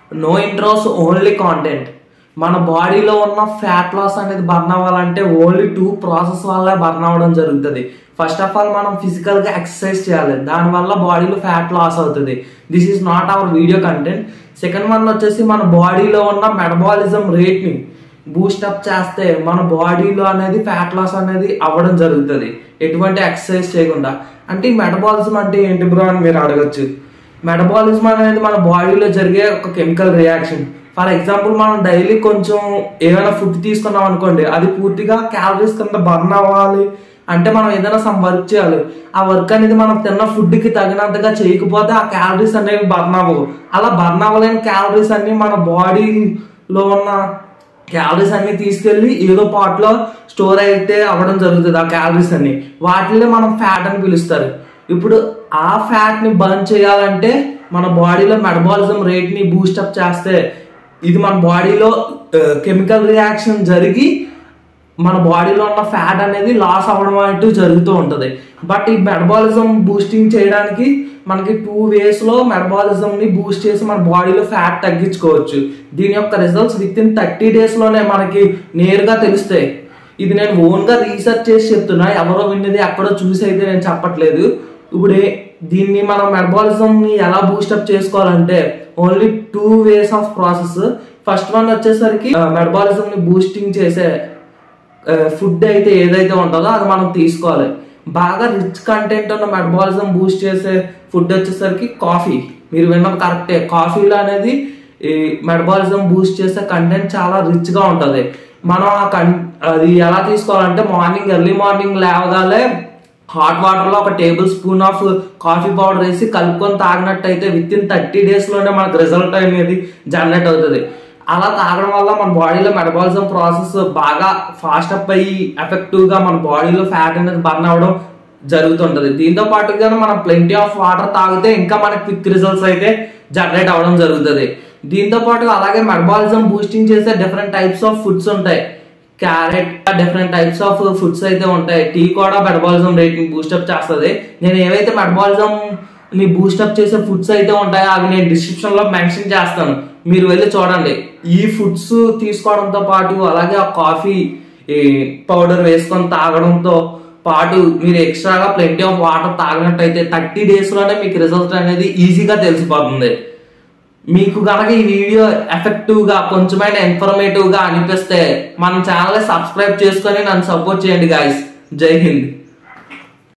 no intros only content మన బాడీలో ఉన్న ఫ్యాట్ లాస్ అనేది బర్న్ అవ్వాలంటే ఓన్లీ టూ ప్రాసెస్ వల్లే బర్న్ అవ్వడం జరుగుతుంది ఫస్ట్ ఆఫ్ ఆల్ మనం ఫిజికల్గా ఎక్సర్సైజ్ చేయాలి దానివల్ల బాడీలో ఫ్యాట్ లాస్ అవుతుంది this is not our video content second one వచ్చేసి మన బాడీలో ఉన్న మెటబాలిజం రేట్ని బూస్టప్ చేస్తే మన బాడీలో అనేది ఫ్యాట్ లాస్ అనేది అవ్వడం జరుగుతుంది ఎటువంటి ఎక్సర్సైజ్ చేయకుండా అంటే ఈ మెటబాలిజం అంటే ఏంటి బ్రో అని మీరు అడగచ్చు మెటబాలిజం అనేది మన బాడీలో జరిగే ఒక కెమికల్ రియాక్షన్ ఫర్ ఎగ్జాంపుల్ మనం డైలీ కొంచెం ఏదైనా ఫుడ్ తీసుకున్నాం అనుకోండి అది పూర్తిగా క్యాలరీస్ కింద బర్న్ అవ్వాలి అంటే మనం ఏదైనా సమ్ వర్క్ చేయాలి ఆ వర్క్ అనేది మనం తిన్న ఫుడ్ కి తగినంతగా చేయకపోతే ఆ క్యాలరీస్ అనేవి బర్న్ అవ్వవు అలా బర్న్ అవ్వలేని క్యాలరీస్ అన్ని మన బాడీలో ఉన్న క్యాలరీస్ అన్ని తీసుకెళ్లి ఏదో పార్ట్ లో స్టోర్ అయితే అవ్వడం జరుగుతుంది ఆ క్యాలరీస్ అన్ని వాటినే మనం ఫ్యాట్ అని పిలుస్తారు ఇప్పుడు ఆ ఫ్యాట్ ని బర్న్ చేయాలంటే మన బాడీలో మెటబాలిజం రేట్ ని బూస్టప్ చేస్తే ఇది మన బాడీలో కెమికల్ రియాక్షన్ జరిగి మన బాడీలో ఉన్న ఫ్యాట్ అనేది లాస్ అవ్వడం అంటూ జరుగుతూ ఉంటుంది బట్ ఈ మెటబాలిజం బూస్టింగ్ చేయడానికి మనకి టూ వేస్ లో మెటబాలిజం ని బూస్ట్ చేసి మన బాడీలో ఫ్యాట్ తగ్గించుకోవచ్చు దీని యొక్క results within thirty days లోనే మనకి నేరుగా తెలుస్తాయి ఇది నేను ఓన్ గా రీసెర్చ్ చేసి చెప్తున్నా ఎవరో విన్నది ఎక్కడో చూసి అయితే నేను చెప్పట్లేదు ఇప్పుడు ఏ- దీన్ని మనం మెటబాలిజం ని ఎలా బూస్టప్ చేసుకోవాలంటే only two ways of process first one వచ్చేసరికి మెటబాలిజం ని బూస్టింగ్ చేసే ఫుడ్ అయితే ఏదైతే ఉంటుందో అది మనం తీసుకోవాలి బాగా రిచ్ కంటెంట్ ఉన్న మెటబాలిజం బూస్ట్ చేసే ఫుడ్ వచ్చేసరికి కాఫీ మీరు విన్నది కరెక్టే కాఫీలో అనేది ఈ మెటబాలిజం బూస్ట్ చేసే కంటెంట్ చాలా రిచ్ గా ఉంటది మనం ఆ కన్ అది ఎలా తీసుకోవాలంటే మార్నింగ్ ఎర్లీ మార్నింగ్ లేవగానే హాట్ వాటర్ లో ఒక tablespoon of coffee powder వేసి కలుపుకొని తాగినట్టయితే విత్ ఇన్ థర్టీ డేస్ లోనే మనకు రిజల్ట్ అనేది జనరేట్ అవుతుంది అలా తాగడం వల్ల మన బాడీలో మెటబాలిజం ప్రాసెస్ బాగా ఫాస్ట్ అప్ అయ్యి ఎఫెక్టివ్ గా మన బాడీలో ఫ్యాట్ అనేది బర్న్ అవ్వడం జరుగుతుంటది దీంతో పాటుగా మనం ప్లెంటీ ఆఫ్ వాటర్ తాగితే ఇంకా మనకి క్విక్ రిజల్ట్స్ అయితే జనరేట్ అవ్వడం జరుగుతుంది దీంతో పాటు అలాగే మెటబాలిజం బూస్టింగ్ చేసే డిఫరెంట్ టైప్స్ ఆఫ్ ఫుడ్స్ ఉంటాయి carrot different types of foods అయితే ఉంటాయి టీ కూడా మెటబాలిజం రేట్ ని బూస్టప్ చేస్తుంది నేను ఏవైతే మెటబాలిజం ని బూస్టప్ చేసే ఫుడ్స్ అయితే ఉంటాయో అవి నేను డిస్క్రిప్షన్ లో మెన్షన్ చేస్తాను మీరు వెళ్ళి చూడండి ఈ ఫుడ్స్ తీసుకోవడంతో పాటు అలాగే ఆ కాఫీ పౌడర్ వేసుకొని తాగడంతో పాటు మీరు ఎక్స్ట్రాగా ప్లెంటీ ఆఫ్ వాటర్ తాగినట్టయితే థర్టీ డేస్ లోనే మీకు రిజల్ట్ అనేది ఈజీగా తెలిసిపోతుంది మీకు గనక ఈ వీడియో ఎఫెక్టివ్ గా కొంచెమైనా ఇన్ఫర్మేటివ్ గా అనిపిస్తే మన ఛానల్ సబ్స్క్రైబ్ చేసుకొని నన్ను సపోర్ట్ చేయండి గాయస్ జై హింద్